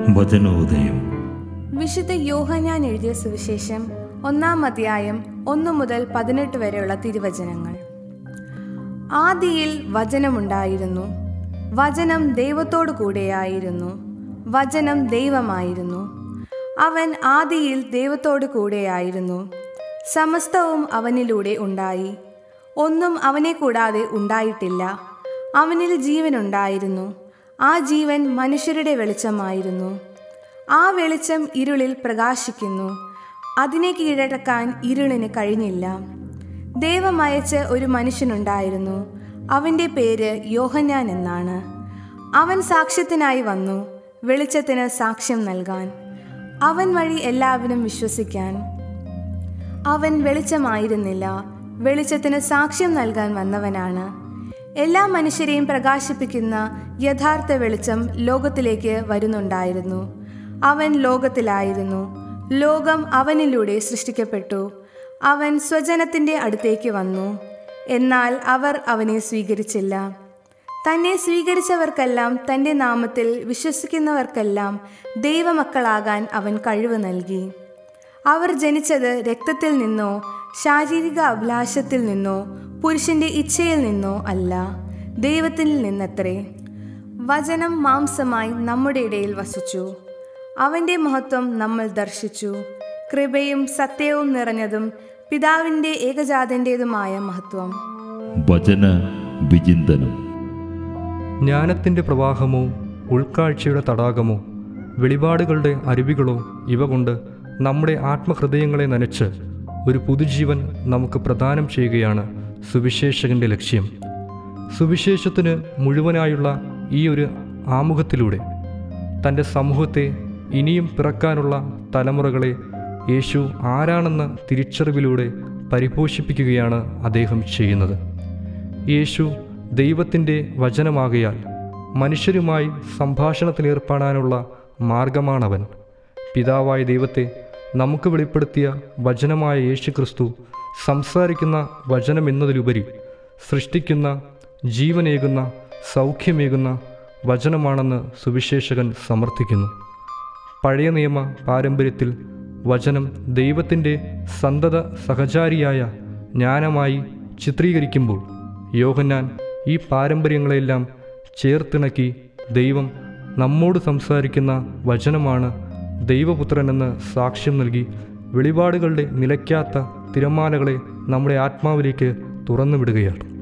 വചനോദയം വിശുദ്ധ യോഹന്നാൻ എഴുതിയ സുവിശേഷം ഒന്നാം അധ്യായം ഒന്നു മുതൽ പതിനെട്ട് വരെയുള്ള തിരുവചനങ്ങൾ ആദിയിൽ വചനമുണ്ടായിരുന്നു വചനം ദൈവത്തോടു കൂടെയായിരുന്നു വചനം ദൈവമായിരുന്നു അവൻ ആദിയിൽ ദൈവത്തോടു കൂടെയായിരുന്നു സമസ്തവും അവനിലൂടെ ഉണ്ടായി ഒന്നും അവനെ കൂടാതെ ഉണ്ടായിട്ടില്ല അവനിൽ ജീവനുണ്ടായിരുന്നു ആ ജീവൻ മനുഷ്യരുടെ വെളിച്ചമായിരുന്നു ആ വെളിച്ചം ഇരുളിൽ പ്രകാശിക്കുന്നു അതിനെ കീഴടക്കാൻ ഇരുളിന് കഴിഞ്ഞില്ല ദൈവം അയച്ച് ഒരു മനുഷ്യനുണ്ടായിരുന്നു അവൻ്റെ പേര് യോഹന്നാൻ എന്നാണ് അവൻ സാക്ഷ്യത്തിനായി വന്നു വെളിച്ചത്തിന് സാക്ഷ്യം നൽകാൻ അവൻ വഴി എല്ലാവരും വിശ്വസിക്കാൻ അവൻ വെളിച്ചമായിരുന്നില്ല വെളിച്ചത്തിന് സാക്ഷ്യം നൽകാൻ വന്നവനാണ് എല്ലാ മനുഷ്യരെയും പ്രകാശിപ്പിക്കുന്ന യഥാർത്ഥ വെളിച്ചം ലോകത്തിലേക്ക് വരുന്നുണ്ടായിരുന്നു അവൻ ലോകത്തിലായിരുന്നു ലോകം അവനിലൂടെ സൃഷ്ടിക്കപ്പെട്ടു അവൻ സ്വജനത്തിൻ്റെ അടുത്തേക്ക് വന്നു എന്നാൽ അവർ അവനെ സ്വീകരിച്ചില്ല തന്നെ സ്വീകരിച്ചവർക്കെല്ലാം തൻ്റെ നാമത്തിൽ വിശ്വസിക്കുന്നവർക്കെല്ലാം ദൈവമക്കളാകാൻ അവൻ കഴിവ് നൽകി അവർ ജനിച്ചത് രക്തത്തിൽ നിന്നോ ശാരീരിക അഭിലാഷത്തിൽ നിന്നോ പുരുഷന്റെ ഇച്ഛയിൽ നിന്നോ അല്ല ദൈവത്തിൽ നിന്നത്രേ വചനം മാംസമായി നമ്മുടെ ഇടയിൽ വസിച്ചു അവൻ്റെ മഹത്വം നമ്മൾ ദർശിച്ചു കൃപയും സത്യവും നിറഞ്ഞതും പിതാവിൻ്റെ ഏകജാതൻ്റേതുമായ മഹത്വം വചന വിചിന്തനം ജ്ഞാനത്തിൻ്റെ പ്രവാഹമോ ഉൾക്കാഴ്ചയുടെ തടാകമോ വെളിപാടുകളുടെ അരുവികളോ ഇവ കൊണ്ട് നമ്മുടെ ആത്മഹൃദയങ്ങളെ നനച്ച് ഒരു പുതുജീവൻ നമുക്ക് പ്രദാനം ചെയ്യുകയാണ് സുവിശേഷകൻ്റെ ലക്ഷ്യം സുവിശേഷത്തിന് മുഴുവനായുള്ള ഈ ഒരു ആമുഖത്തിലൂടെ തൻ്റെ സമൂഹത്തെ ഇനിയും പിറക്കാനുള്ള തലമുറകളെ യേശു ആരാണെന്ന തിരിച്ചറിവിലൂടെ പരിപോഷിപ്പിക്കുകയാണ് അദ്ദേഹം ചെയ്യുന്നത് യേശു ദൈവത്തിൻ്റെ വചനമാകയാൽ മനുഷ്യരുമായി സംഭാഷണത്തിലേർപ്പെടാനുള്ള മാർഗമാണവൻ പിതാവായ ദൈവത്തെ നമുക്ക് വെളിപ്പെടുത്തിയ വചനമായ യേശു ക്രിസ്തു സംസാരിക്കുന്ന വചനമെന്നതിലുപരി സൃഷ്ടിക്കുന്ന ജീവനേകുന്ന സൗഖ്യമേകുന്ന വചനമാണെന്ന് സുവിശേഷകൻ സമർത്ഥിക്കുന്നു പഴയ നിയമ പാരമ്പര്യത്തിൽ വചനം ദൈവത്തിൻ്റെ സന്തത സഹചാരിയായ ജ്ഞാനമായി ചിത്രീകരിക്കുമ്പോൾ യോഹന്നാൻ ഈ പാരമ്പര്യങ്ങളെല്ലാം ചേർത്തിണക്കി ദൈവം നമ്മോട് സംസാരിക്കുന്ന വചനമാണ് ദൈവപുത്രനെന്ന് സാക്ഷ്യം നൽകി വെളിപാടുകളുടെ നിലയ്ക്കാത്ത തിരമാലകളെ നമ്മുടെ ആത്മാവിലേക്ക് തുറന്നുവിടുകയാണ്